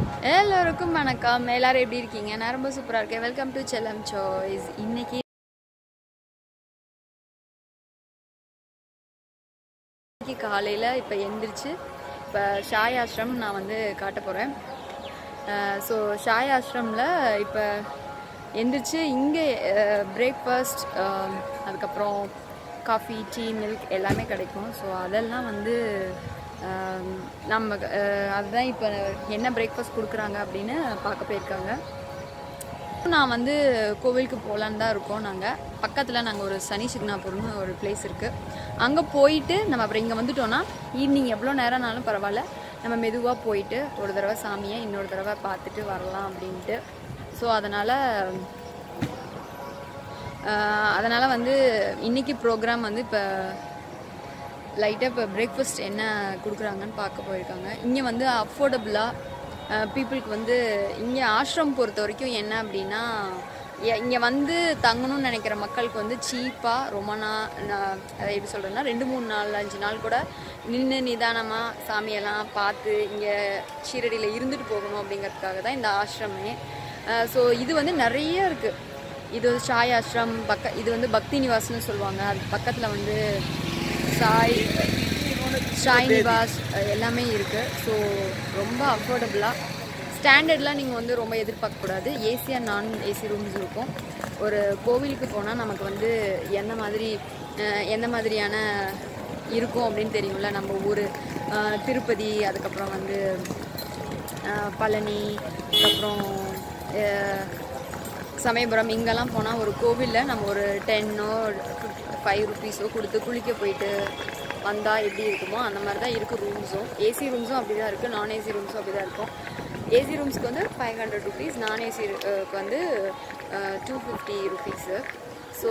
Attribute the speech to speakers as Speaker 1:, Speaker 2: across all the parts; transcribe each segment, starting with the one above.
Speaker 1: எல்லோருக்கும் வணக்கம் எல்லாரும் எப்படி இருக்கீங்க நான் ரொம்ப சூப்பராக இருக்கேன் வெல்கம் டு செல்லம் சாய்ஸ் இன்னைக்கு இன்னைக்கு காலையில் இப்போ எந்திரிச்சு இப்போ ஷாய் ஆஷ்ரம் நான் வந்து காட்ட போகிறேன் ஸோ ஷாய் ஆஷ்ரமில் இப்போ எந்திரிச்சு இங்கே பிரேக்ஃபாஸ்ட் அதுக்கப்புறம் காஃபி டீ மில்க் எல்லாமே கிடைக்கும் ஸோ அதெல்லாம் வந்து ஆம், நம்ம அஹ், அதுதான் இப்போ என்ன பிரேக்ஃபாஸ்ட் கொடுக்குறாங்க அப்படின்னு பார்க்க போயிருக்காங்க நான் வந்து கோவிலுக்கு போகலான்னு தான் இருக்கோம் நாங்கள் பக்கத்தில் நாங்கள் ஒரு சனி சிக்னாபூர்னு ஒரு பிளேஸ் இருக்குது அங்கே போயிட்டு நம்ம அப்புறம் இங்கே வந்துட்டோன்னா ஈவினிங் எவ்வளோ நேரம்னாலும் பரவாயில்ல நம்ம மெதுவாக போயிட்டு ஒரு தடவை சாமியை இன்னொரு தடவை பார்த்துட்டு வரலாம் அப்படின்ட்டு ஸோ அதனால் அதனால் வந்து இன்னைக்கு ப்ரோக்ராம் வந்து இப்போ லைட்டாக இப்போ பிரேக்ஃபாஸ்ட் என்ன கொடுக்குறாங்கன்னு பார்க்க போயிருக்காங்க இங்கே வந்து அஃபோர்டபுளாக பீப்புளுக்கு வந்து இங்கே ஆஷ்ரம் பொறுத்த வரைக்கும் என்ன அப்படின்னா இங்கே வந்து தங்கணும்னு நினைக்கிற மக்களுக்கு வந்து சீப்பாக ரொம்ப நாள் அதை எப்படி சொல்கிறேன்னா ரெண்டு மூணு நாள் அஞ்சு நாள் கூட நின்று நிதானமாக சாமியெல்லாம் பார்த்து இங்கே ஷீரடியில் இருந்துட்டு போகணும் அப்படிங்கிறதுக்காக தான் இந்த ஆஷ்ரமே ஸோ இது வந்து நிறைய இருக்குது இது வந்து ஷாய் ஆஷ்ரம் பக்க இது வந்து பக்தி நிவாஸ்னு சொல்லுவாங்க அது பக்கத்தில் வந்து சாய் ஷாய் நிவாஸ் அஹ் எல்லாமே இருக்குது ஸோ ரொம்ப அஃபோர்டபுளாக ஸ்டாண்டர்ட்லாம் நீங்கள் வந்து ரொம்ப எதிர்பார்க்கக்கூடாது ஏசியாக நான் ஏசி ரூம்ஸ் இருக்கும் ஒரு கோவிலுக்கு போனால் நமக்கு வந்து எந்த மாதிரி அஹ் எந்த மாதிரியான இருக்கும் அப்படின்னு தெரியும்ல நம்ம ஊர் அஹ் திருப்பதி அதுக்கப்புறம் வந்து அஹ் பழனி அப்புறம் அஹ் சமயபுரம் இங்கெல்லாம் போனால் ஒரு கோவிலில் நம்ம ஒரு டென்னோ ஃபைவ் ருபீஸோ கொடுத்து குளிக்க போயிட்டு வந்தால் எப்படி இருக்குமோ அந்த மாதிரி தான் இருக்குது ரூம்ஸும் ஏசி ரூம்ஸும் அப்படி தான் இருக்குது நான் ஏசி ரூம்ஸும் அப்படி தான் இருக்கும் ஏசி ரூம்ஸ்க்கு வந்து ஃபைவ் ஹண்ட்ரட் ருபீஸ் நான் ஏசிக்கு வந்து டூ ஃபிஃப்டி ருபீஸு ஸோ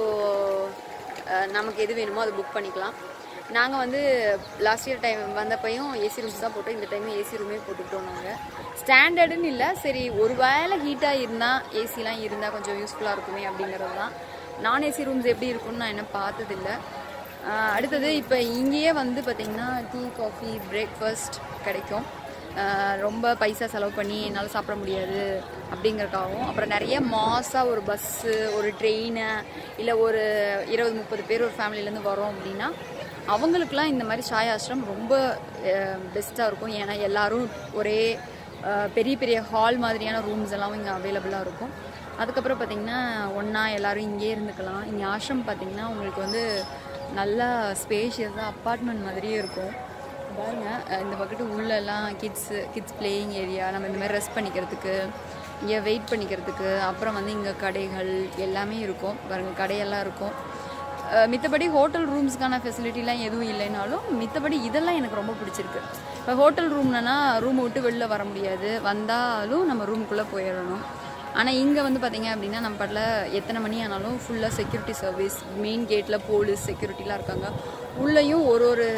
Speaker 1: நமக்கு எது வேணுமோ அதை புக் பண்ணிக்கலாம் நாங்கள் வந்து லாஸ்ட் இயர் டைம் வந்தப்பையும் ஏசி ரூம்ஸ் தான் போட்டோம் இந்த டைம் ஏசி ரூமே போட்டுக்கிட்டோம் நாங்கள் ஸ்டாண்டர்டுன்னு இல்லை சரி ஒரு வேளை ஹீட்டாக இருந்தால் ஏசிலாம் இருந்தால் கொஞ்சம் யூஸ்ஃபுல்லாக இருக்குமே அப்படிங்கிறது தான் நான் ஏசி ரூம்ஸ் எப்படி இருக்கும்னு நான் என்ன பார்த்ததில்ல ஆஹ் அடுத்தது இப்போ இங்கேயே வந்து பார்த்திங்கன்னா டீ காஃபி பிரேக்ஃபாஸ்ட் கிடைக்கும் ஆஹ் ரொம்ப பைசா செலவு பண்ணி என்னால் சாப்பிட முடியாது அப்படிங்கறதுக்காகவும் அப்புறம் நிறைய மாசாக ஒரு பஸ்ஸு ஒரு ட்ரெயினு இல்லை ஒரு இருபது முப்பது பேர் ஒரு ஃபேமிலிலேருந்து வரோம் அப்படின்னா அவங்களுக்குலாம் இந்த மாதிரி சாய் ஆசிரம் ரொம்ப பெஸ்ட்டாக இருக்கும் ஏன்னா எல்லாரும் ஒரே அஹ், பெரிய பெரிய ஹால் மாதிரியான ரூம்ஸ் எல்லாம் இங்கே அவைலபிளாக இருக்கும் அதுக்கப்புறம் பார்த்திங்கன்னா ஒன்றா எல்லாரும் இங்கேயே இருந்துக்கலாம் இங்கே ஆசிரம் பார்த்திங்கன்னா உங்களுக்கு வந்து நல்லா ஸ்பேஷியஸாக அப்பார்ட்மெண்ட் மாதிரியே இருக்கும் பாருங்க அஹ், இந்த பக்கத்து உள்ளெல்லாம் கிட்ஸு கிட்ஸ் பிளேயிங் ஏரியா நம்ம இந்த மாதிரி ரெஸ்ட் பண்ணிக்கிறதுக்கு இங்கே வெயிட் பண்ணிக்கிறதுக்கு அப்புறம் வந்து இங்கே கடைகள் எல்லாமே இருக்கும் பாருங்க கடையெல்லாம் இருக்கும் அஹ் மித்தபடி ஹோட்டல் ரூம்ஸ்க்கான ஃபெசிலிட்டிலாம் எதுவும் இல்லைனாலும் மித்தபடி இதெல்லாம் எனக்கு ரொம்ப பிடிச்சிருக்கு இப்போ ஹோட்டல் ரூம்லனா ரூமை விட்டு வெளில வர முடியாது வந்தாலும் நம்ம ரூமுக்குள்ளே போயிடணும் ஆனால் இங்கே வந்து பார்த்தீங்க அப்படின்னா நம்ம பாட்டில் எத்தனை மணி ஆனாலும் ஃபுல்லாக செக்யூரிட்டி சர்வீஸ் மெயின் கேட்டில் போலீஸ் செக்யூரிட்டிலாம் இருக்காங்க உள்ளேயும் ஒரு ஒரு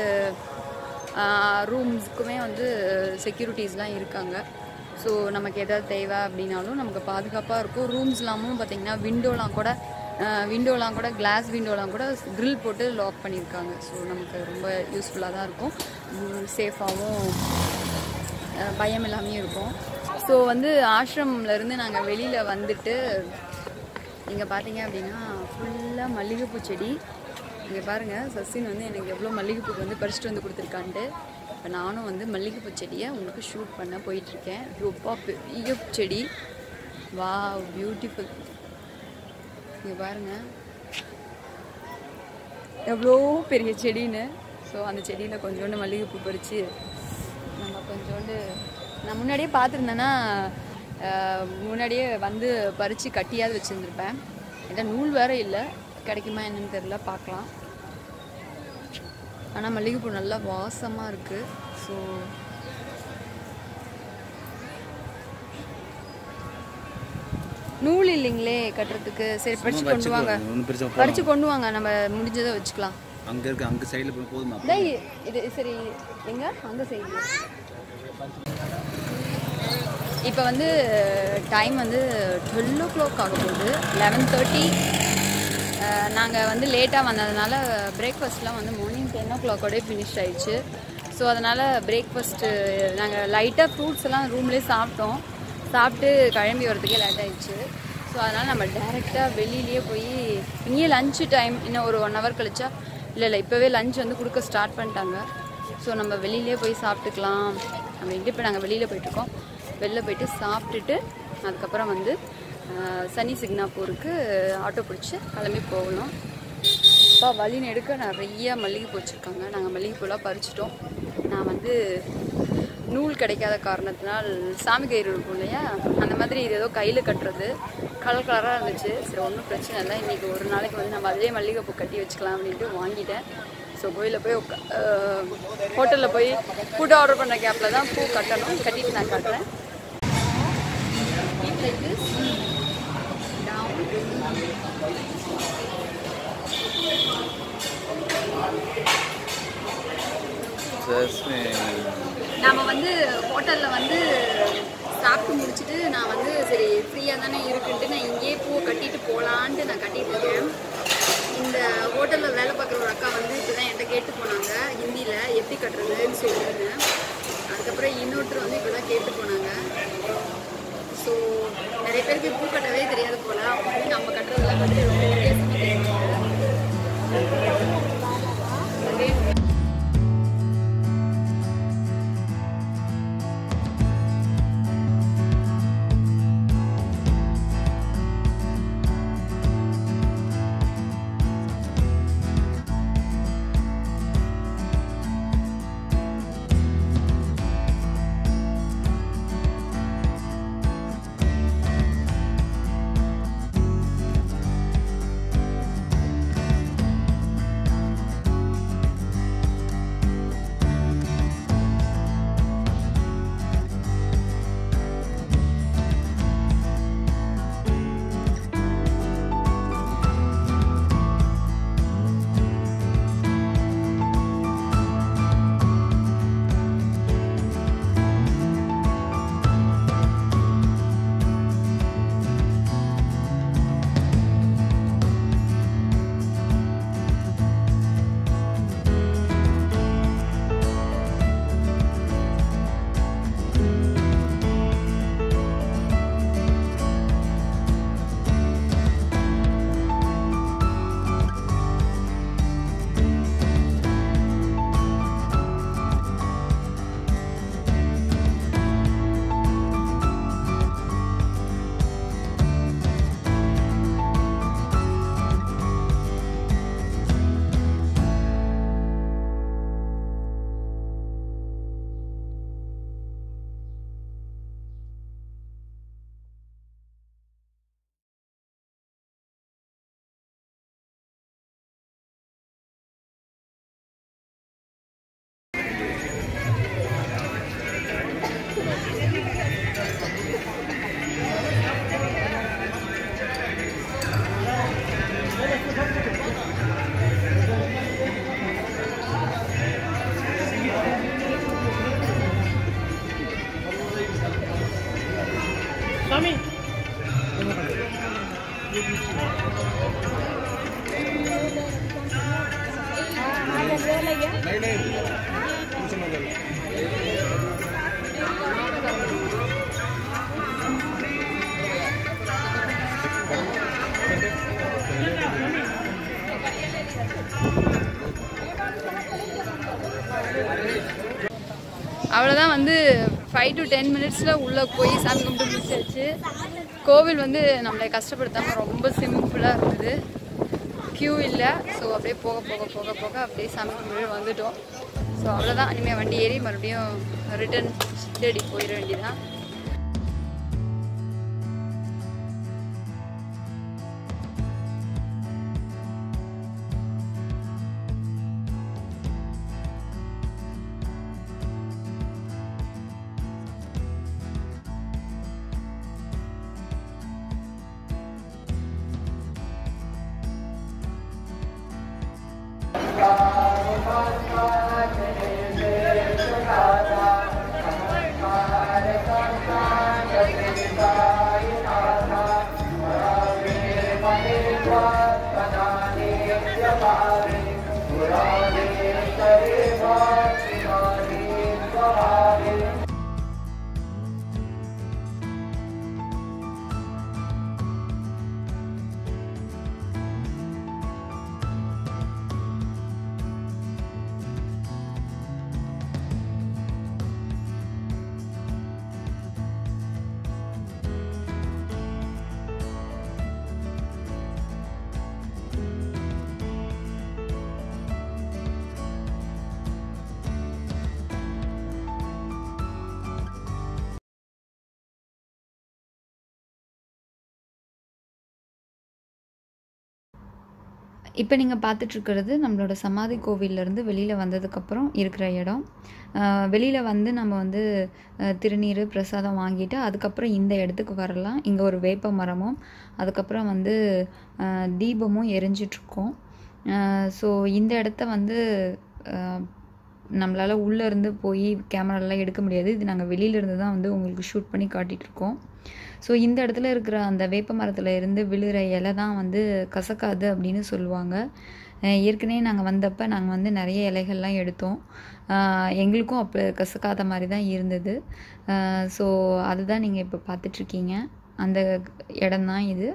Speaker 1: ரூம்ஸுக்குமே வந்து செக்யூரிட்டிஸ்லாம் இருக்காங்க ஸோ நமக்கு எதாவது தேவை அப்படின்னாலும் நமக்கு பாதுகாப்பாக இருக்கும் ரூம்ஸ்லாமும் பார்த்தீங்கன்னா விண்டோலாம் கூட விண்டோலாம் கூட கிளாஸ் விண்டோலாம் கூட grill போட்டு லாக் பண்ணியிருக்காங்க ஸோ நமக்கு ரொம்ப யூஸ்ஃபுல்லாக தான் இருக்கும் சேஃபாகவும் பயம் எல்லாமே இருக்கும் ஸோ வந்து ஆஷ்ரம்ல இருந்து நாங்கள் வெளியில் வந்துட்டு இங்கே பார்த்தீங்க அப்படின்னா ஃபுல்லாக மல்லிகைப்பூ செடி இங்கே பாருங்கள் சசின் வந்து எனக்கு எவ்வளோ மல்லிகைப்பூ வந்து பறிச்சுட்டு வந்து கொடுத்துருக்கான்ட்டு இப்போ நானும் வந்து மல்லிகைப்பூ செடியை உங்களுக்கு ஷூட் பண்ண போயிட்டுருக்கேன் ரொம்ப பெரிய செடி வா பியூட்டிஃபுல் இங்கே பாருங்க எவ்வளோ பெரிய செடின்னு ஸோ அந்த செடியில் கொஞ்சோண்டு மல்லிகைப்பூ பறித்து நம்ம கொஞ்சோண்டு நான் முன்னாடியே பார்த்துருந்தேன்னா அஹ், முன்னாடியே வந்து பறித்து கட்டியாவது வச்சுருந்துருப்பேன் என்கிட்ட நூல் வேற இல்லை கிடைக்குமா என்னன்னு தெரில பார்க்கலாம் ஆனால் மல்லிகைப்பூ நல்லா வாசமாக இருக்குது ஸோ நூல் இல்லைங்களே கட்டுறதுக்கு சரி பறிச்சு கொண்டு வாங்க
Speaker 2: ஒன்றும் பெருசாக
Speaker 1: பறிச்சு கொண்டு வாங்க நம்ம முடிஞ்சதை வச்சுக்கலாம்
Speaker 2: அங்கே இருக்கு அங்கே சைடில் போய் போதுமா
Speaker 1: டேய், இது சரி எங்க அந்த சைடு இப்போ வந்து டைம் வந்து டுவெல் ஓ கிளாக் ஆக போகுது லெவன் தேர்ட்டி நாங்கள் வந்து லேட்டாக வந்ததுனால பிரேக்ஃபாஸ்ட்லாம் வந்து மார்னிங் டென் ஓ கிளாக்கோடய ஃபினிஷ் ஆயிடுச்சு ஸோ அதனால் பிரேக்ஃபாஸ்ட்டு நாங்கள் லைட்டாக ஃப்ரூட்ஸ் எல்லாம் ரூம்லேயே சாப்பிட்டோம் சாப்பிட்டு கிளம்பி வரதுக்கே லேட் ஆயிடுச்சு ஸோ அதனால் நம்ம டேரெக்டாக வெளியிலேயே போய் இங்கேயே லஞ்சு டைம் இன்னும் ஒரு ஒன் ஹவர் கழிச்சா இல்லை இல்லை இப்போவே லஞ்ச் வந்து கொடுக்க ஸ்டார்ட் பண்ணிட்டாங்க ஸோ நம்ம வெளியிலே போய் சாப்பிட்டுக்கலாம் அப்படின்ட்டு இப்போ நாங்கள் வெளியில் போயிட்டுருக்கோம் வெளில போயிட்டு சாப்பிட்டுட்டு அதுக்கப்புறம் வந்து ஆஹ், சனி சிக்னாப்பூருக்கு ஆட்டோ பிடிச்சி கிளம்பி போகணும் அப்பா வழி நெடுக்க நிறைய மல்லிகைப்பூ வச்சுருக்காங்க நாங்கள் மல்லிகைப்பூலாம் பறிச்சிட்டோம் நான் வந்து நூல் கிடைக்காத காரணத்தினால் சாமி கயிறு இருக்கும் இல்லையா அந்த மாதிரி இது ஏதோ கையில் கட்டுறது கலர் கலராக இருந்துச்சு சரி ஒன்றும் பிரச்சனை இல்லை இன்றைக்கி ஒரு நாளைக்கு வந்து நம்ம அதிலே மல்லிகைப்பூ கட்டி வச்சுக்கலாம் அப்படின்ட்டு வாங்கிட்டேன் ஸோ கோயிலில் போய் உட்கா ஹோட்டலில் போய் ஃபுட் ஆர்டர் பண்ண கேப்பில் தான் பூ கட்டணும் கட்டிட்டு நான் காட்டுறேன் like this down நாம வந்து ஹோட்டலில் வந்து சாப்பிட்டு முடிச்சுட்டு நான் வந்து சரி ஃப்ரீயாக தானே இருக்குன்ட்டு நான் இங்கேயே பூவை கட்டிட்டு போகலான்ட்டு நான் கட்டிட்டு இருக்கேன் இந்த ஹோட்டலில் வேலை பார்க்குற ஒரு அக்கா வந்து இப்போ தான் என்கிட்ட கேட்டு போனாங்க ஹிந்தியில் எப்படி கட்டுறதுன்னு சொல்லியிருந்தேன் அதுக்கப்புறம் இன்னொருத்தர் வந்து இப்போ தான் கேட்டு போனாங்க ஸோ நிறைய பேருக்கு பூ கட்டவே தெரியாது போல அவங்க வந்து நம்ம கட்டுறதெல்லாம் வந்து ரொம்ப வித்தியாசமாக தெரியுது Okay. அவ்வளோதான் வந்து ஃபைவ் டு டென் மினிட்ஸில் உள்ளே போய் சாமி கும்பிட்டு முடிச்சாச்சு கோவில் வந்து நம்மளை கஷ்டப்படுத்தாமல் ரொம்ப சிம்பிளாக இருந்தது க்யூ இல்லை ஸோ அப்படியே போக போக போக போக அப்படியே சாமி கும்பிட்டு வந்துட்டோம் ஸோ அவ்வளோதான் இனிமேல் வண்டி ஏறி மறுபடியும் ரிட்டர்ன் தேடி போயிட வேண்டியதான் இப்போ நீங்கள் பார்த்துட்ருக்கிறது நம்மளோட சமாதி கோவில்லேருந்து வெளியில் வந்ததுக்கப்புறம் இருக்கிற இடம் வெளியில் வந்து நம்ம வந்து அஹ், திருநீர் பிரசாதம் வாங்கிட்டு அதுக்கப்புறம் இந்த இடத்துக்கு வரலாம் இங்கே ஒரு வேப்ப மரமும் அதுக்கப்புறம் வந்து அஹ், தீபமும் எரிஞ்சிட்ருக்கோம் ஸோ இந்த இடத்த வந்து அஹ், நம்மளால் உள்ளே இருந்து போய் கேமராலாம் எடுக்க முடியாது இது நாங்கள் வெளியிலேருந்து தான் வந்து உங்களுக்கு ஷூட் பண்ணி காட்டிகிட்ருக்கோம் ஸோ இந்த இடத்துல இருக்கிற அந்த வேப்ப மரத்தில் இருந்து விழுற இலை தான் வந்து கசக்காது அப்படின்னு சொல்லுவாங்க அஹ் ஏற்கனவே நாங்கள் வந்தப்போ நாங்கள் வந்து நிறைய இலைகள்லாம் எடுத்தோம் அஹ் எங்களுக்கும் அப்போ கசக்காத மாதிரி தான் இருந்தது ஸோ அதுதான் நீங்கள் இப்போ பார்த்துட்ருக்கீங்க அந்த இடம் தான் இது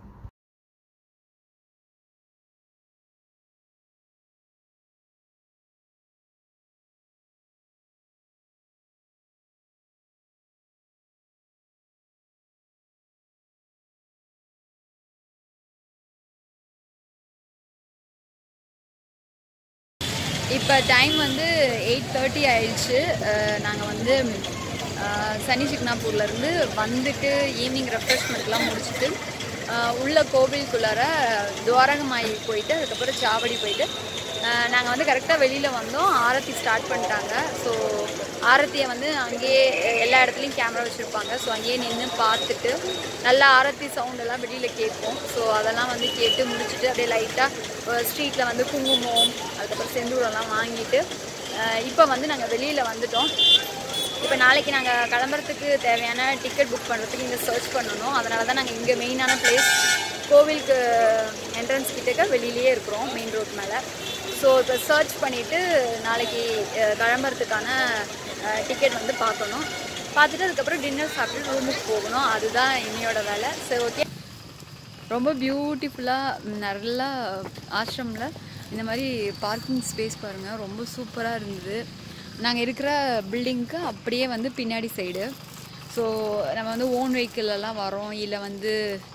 Speaker 1: இப்போ டைம் வந்து எயிட் தேர்ட்டி ஆயிடுச்சு நாங்கள் வந்து அஹ், சனி சிக்னாப்பூர்லேருந்து வந்துட்டு ஈவினிங் ரெஃப்ரெஷ்மெண்ட்லாம் முடிச்சுட்டு அஹ், உள்ள கோவிலுக்குள்ளார துவாரகமாயி போயிட்டு அதுக்கப்புறம் சாவடி போயிட்டு நாங்கள் வந்து கரெக்டாக வெளியில் வந்தோம் ஆரத்தி ஸ்டார்ட் பண்ணிட்டாங்க ஸோ ஆரத்தியை வந்து அங்கேயே எல்லா இடத்துலையும் கேமரா வச்சுருப்பாங்க ஸோ அங்கேயே நின்று பார்த்துட்டு நல்லா ஆரத்தி சவுண்ட் எல்லாம் வெளியில் கேட்கும் ஸோ அதெல்லாம் வந்து கேட்டு முடிச்சுட்டு அப்படியே லைட்டாக ஸ்ட்ரீட்டில் வந்து குங்குமம் அதுக்கப்புறம் செந்தூரெல்லாம் வாங்கிட்டு இப்போ வந்து நாங்கள் வெளியில் வந்துட்டோம் இப்போ நாளைக்கு நாங்கள் கிளம்புறதுக்கு தேவையான டிக்கெட் புக் பண்ணுறதுக்கு இங்கே சர்ச் பண்ணணும் அதனால தான் நாங்கள் இங்கே மெயினான பிளேஸ் கோவிலுக்கு என்ட்ரன்ஸ் கிட்டக்க வெளியிலேயே இருக்கிறோம் மெயின் ரோட் மேலே ஸோ இப்போ சர்ச் பண்ணிவிட்டு நாளைக்கு அஹ், கிளம்புறதுக்கான டிக்கெட் வந்து பார்க்கணும் பார்த்துட்டு அதுக்கப்புறம் டின்னர் சாப்பிட்டு ரூமுக்கு போகணும் அதுதான் இன்னையோட வேலை சரி ஓகே ரொம்ப பியூட்டிஃபுல்லாக நல்லா ஆசிரமில் இந்த மாதிரி பார்க்கிங் ஸ்பேஸ் பாருங்கள் ரொம்ப சூப்பராக இருந்தது நாங்கள் இருக்கிற பில்டிங்க்கு அப்படியே வந்து பின்னாடி சைடு ஸோ நம்ம வந்து ஓன் வெஹிக்கிளெல்லாம் வரோம் இல்லை வந்து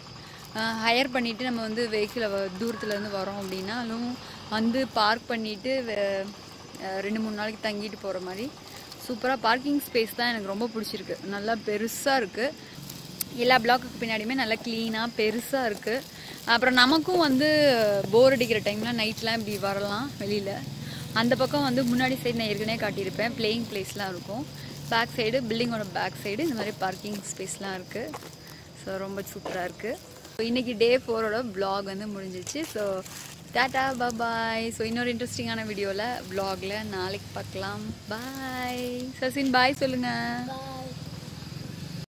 Speaker 1: ஹையர் பண்ணிவிட்டு நம்ம வந்து வெஹிக்கிளை தூரத்துலேருந்து வரோம் அப்படின்னாலும் வந்து பார்க் பண்ணிவிட்டு ரெண்டு மூணு நாளைக்கு தங்கிட்டு போகிற மாதிரி சூப்பராக பார்க்கிங் ஸ்பேஸ் தான் எனக்கு ரொம்ப பிடிச்சிருக்கு நல்லா பெருசாக இருக்குது எல்லா பிளாக்குக்கு பின்னாடியுமே நல்லா க்ளீனாக பெருசாக இருக்குது அப்புறம் நமக்கும் வந்து போர் அடிக்கிற டைமில் நைட்லாம் இப்படி வரலாம் வெளியில் அந்த பக்கம் வந்து முன்னாடி சைடு நான் ஏற்கனவே காட்டியிருப்பேன் பிளேயிங் பிளேஸ்லாம் இருக்கும் பேக் சைடு பில்டிங்கோட பேக் சைடு இந்த மாதிரி பார்க்கிங் ஸ்பேஸ்லாம் இருக்குது ஸோ ரொம்ப சூப்பராக இருக்குது ஸோ இன்றைக்கி டே ஃபோரோட vlog வந்து முடிஞ்சிச்சு ஸோ டாட்டா பாய் ஸோ இன்னொரு இன்ட்ரெஸ்டிங்கான வீடியோவில் vlogல நாளைக்கு பார்க்கலாம் பாய் சசின் பாய் சொல்லுங்கள்